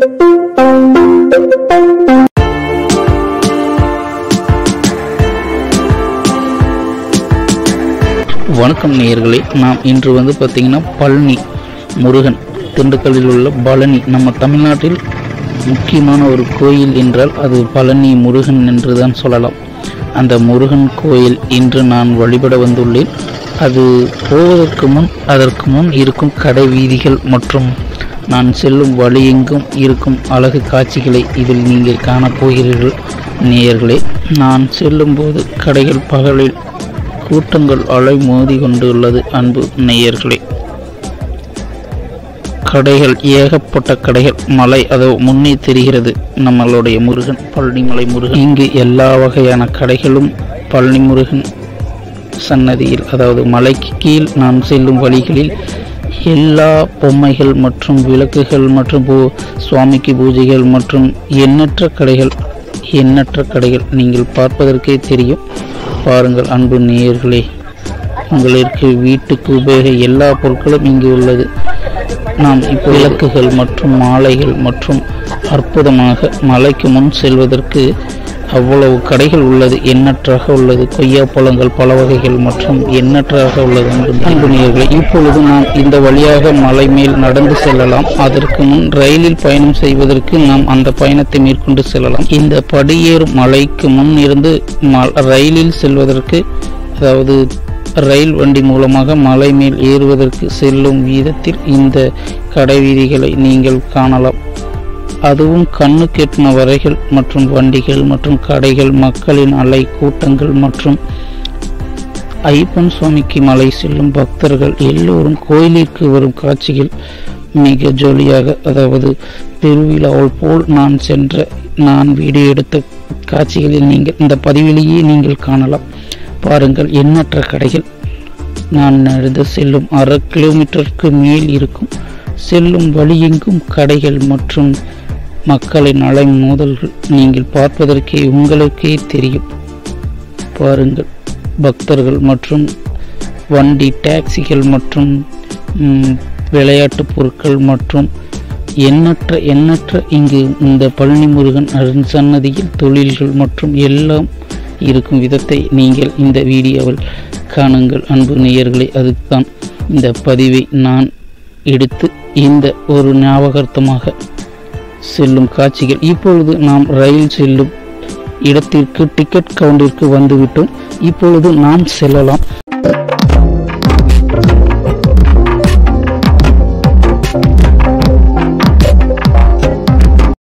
வணக்கம் நேயர்களே நாம் இன்று வந்து பார்த்திங்கன்னா பழனி முருகன் திண்டுக்கல்லில் உள்ள பழனி நம்ம தமிழ்நாட்டில் முக்கியமான ஒரு கோயில் என்றால் அது பழனி முருகன் என்று தான் சொல்லலாம் அந்த முருகன் கோயில் இன்று நான் வழிபட வந்துள்ளேன் அது போவதற்கு முன் அதற்கு முன் இருக்கும் கடை வீதிகள் மற்றும் நான் செல்லும் வழியெங்கும் இருக்கும் அழகு காட்சிகளை இதில் நீங்கள் காணப்போகிறீர்கள் நேயர்களே நான் செல்லும்போது கடைகள் பகலில் கூட்டங்கள் அலை மோதி கொண்டுள்ளது அன்பு நேயர்களே கடைகள் ஏகப்பட்ட கடைகள் மலை அதோ முன்னே தெரிகிறது நம்மளுடைய முருகன் பழனிமலை முருகன் இங்கு எல்லா வகையான கடைகளும் பழனி முருகன் சன்னதியில் அதாவது மலைக்கு கீழ் நான் செல்லும் வழிகளில் எல்லா பொம்மைகள் மற்றும் விளக்குகள் மற்றும் பூ சுவாமிக்கு பூஜைகள் மற்றும் எண்ணற்ற கடைகள் எண்ணற்ற கடைகள் நீங்கள் பார்ப்பதற்கே தெரியும் பாருங்கள் அன்பு நேயர்களே உங்களுக்கு வீட்டுக்கு உபயோக எல்லா பொருட்களும் இங்கு உள்ளது நாம் இப்போ விளக்குகள் மற்றும் மாலைகள் மற்றும் அற்புதமாக மலைக்கு முன் செல்வதற்கு அவ்வளவு கடைகள் உள்ளது எண்ணற்றாக உள்ளது கொய்யா பழங்கள் பல வகைகள் மற்றும் எண்ணற்றாக உள்ளது அன்பு அன்பு நேயர்களே இப்பொழுது நாம் இந்த வழியாக மலை மேல் நடந்து செல்லலாம் அதற்கு முன் ரயிலில் பயணம் செய்வதற்கு நாம் அந்த பயணத்தை மேற்கொண்டு செல்லலாம் இந்த படியேறும் மலைக்கு முன் இருந்து ம- ரயிலில் செல்வதற்கு அதாவது ரயில் வண்டி மூலமாக மலை மேல் ஏறுவதற்கு செல்லும் வீதத்தில் இந்த கடை வீதிகளை நீங்கள் காணலாம் அதுவும் கண்ணு கெட்டின வரைகள் மற்றும் வண்டிகள் மற்றும் கடைகள் மக்களின் அலை கூட்டங்கள் மற்றும் ஐயப்பன் சுவாமிக்கு மலை செல்லும் பக்தர்கள் எல்லோரும் கோயிலிற்கு வரும் காட்சிகள் மிக ஜொலியாக அதாவது திருவிழாவில் போல் நான் சென்ற நான் வீடியோ எடுத்த காட்சிகளில் நீங்கள் இந்த பதிவிலேயே நீங்கள் காணலாம் பாருங்கள் எண்ணற்ற கடைகள் நான் நடந்து செல்லும் அரை கிலோமீட்டருக்கு மேல் இருக்கும் செல்லும் வழியெங்கும் கடைகள் மற்றும் மக்களின் அலை மோதல்கள் நீங்கள் பார்ப்பதற்கே உங்களுக்கே தெரியும் பாருங்கள் பக்தர்கள் மற்றும் வண்டி டாக்ஸிகள் மற்றும் ம், விளையாட்டுப் பொருட்கள் மற்றும் எண்ணற்ற எண்ணற்ற இங்கு இந்த பழனி முருகன் அருண் சன்னதியில் தொழில்கள் மற்றும் எல்லாம் இருக்கும் விதத்தை நீங்கள் இந்த வீடியோவில் காணுங்கள் அன்பு நேயர்களே அதுதான் இந்த பதிவை நான் எடுத்து இந்த ஒரு ஞாபகார்த்தமாக செல்லும் காட்சிகள் இப்பொழுது நாம் ரயில் செல்லும் இடத்திற்கு டிக்கெட் கவுண்டிற்கு வந்துவிட்டோம் இப்பொழுது நாம் செல்லலாம்